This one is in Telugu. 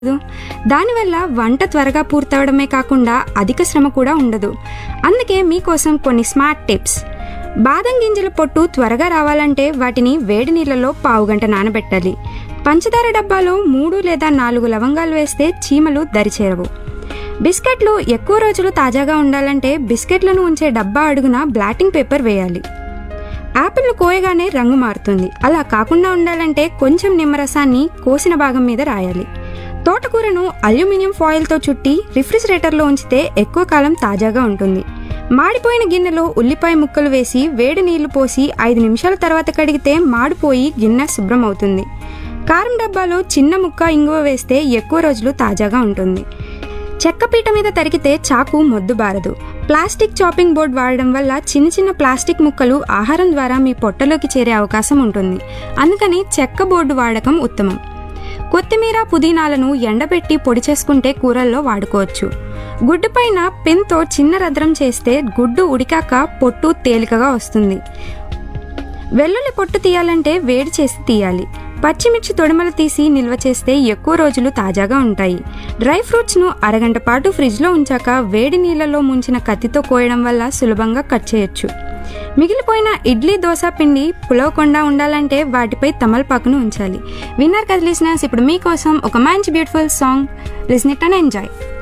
దానివల్ల వంట త్వరగా పూర్తవడమే కాకుండా అధిక శ్రమ కూడా ఉండదు అందుకే మీకోసం కొన్ని స్మార్ట్ టిప్స్ బాదం గింజల పొట్టు త్వరగా రావాలంటే వాటిని వేడి నీళ్ళలో పావుగంట నానబెట్టాలి పంచదార డబ్బాలో మూడు లేదా నాలుగు లవంగాలు వేస్తే చీమలు దరిచేరవు బిస్కెట్లు ఎక్కువ రోజులు తాజాగా ఉండాలంటే బిస్కెట్లను ఉంచే డబ్బా అడుగున బ్లాటింగ్ పేపర్ వేయాలి యాపిల్ను కోయగానే రంగు మారుతుంది అలా కాకుండా ఉండాలంటే కొంచెం నిమ్మరసాన్ని కోసిన భాగం మీద రాయాలి తోటకూరను అల్యూమినియం ఫాయిల్తో చుట్టి రిఫ్రిజిరేటర్లో ఉంచితే ఎక్కువ కాలం తాజాగా ఉంటుంది మాడిపోయిన గిన్నెలో ఉల్లిపాయ ముక్కలు వేసి వేడి నీళ్లు పోసి ఐదు నిమిషాల తర్వాత కడిగితే మాడిపోయి గిన్నె శుభ్రం అవుతుంది కారం డబ్బాలో చిన్న ముక్క ఇంగువ వేస్తే ఎక్కువ రోజులు తాజాగా ఉంటుంది చెక్కపీట మీద తరిగితే చాకు మొద్దు బారదు ప్లాస్టిక్ చాపింగ్ బోర్డ్ వాడడం వల్ల చిన్న చిన్న ప్లాస్టిక్ ముక్కలు ఆహారం ద్వారా మీ పొట్టలోకి చేరే అవకాశం ఉంటుంది అందుకని చెక్క బోర్డు వాడకం ఉత్తమం కొత్తిమీర పుదీనాలను ఎండబెట్టి పొడి చేసుకుంటే కూరల్లో వాడుకోవచ్చు గుడ్డు పైన పెన్తో చిన్న రంధ్రం చేస్తే గుడ్డు ఉడికాక పొట్టు తేలికగా వస్తుంది వెల్లుల్లి పొట్టు తీయాలంటే వేడి చేసి తీయాలి పచ్చిమిర్చి తొడిమలు తీసి నిల్వ చేస్తే ఎక్కువ రోజులు తాజాగా ఉంటాయి డ్రై ఫ్రూట్స్ను అరగంట పాటు ఫ్రిడ్జ్లో ఉంచాక వేడి నీళ్ళలో ముంచిన కత్తితో కోయడం వల్ల సులభంగా కట్ చేయొచ్చు మిగిలిపోయిన ఇడ్లీ దోశ పిండి పులవకుండా ఉండాలంటే వాటిపై తమలపాకును ఉంచాలి విన్నర్ కదా లిసినర్స్ ఇప్పుడు మీకోసం ఒక మంచి beautiful song listen it and enjoy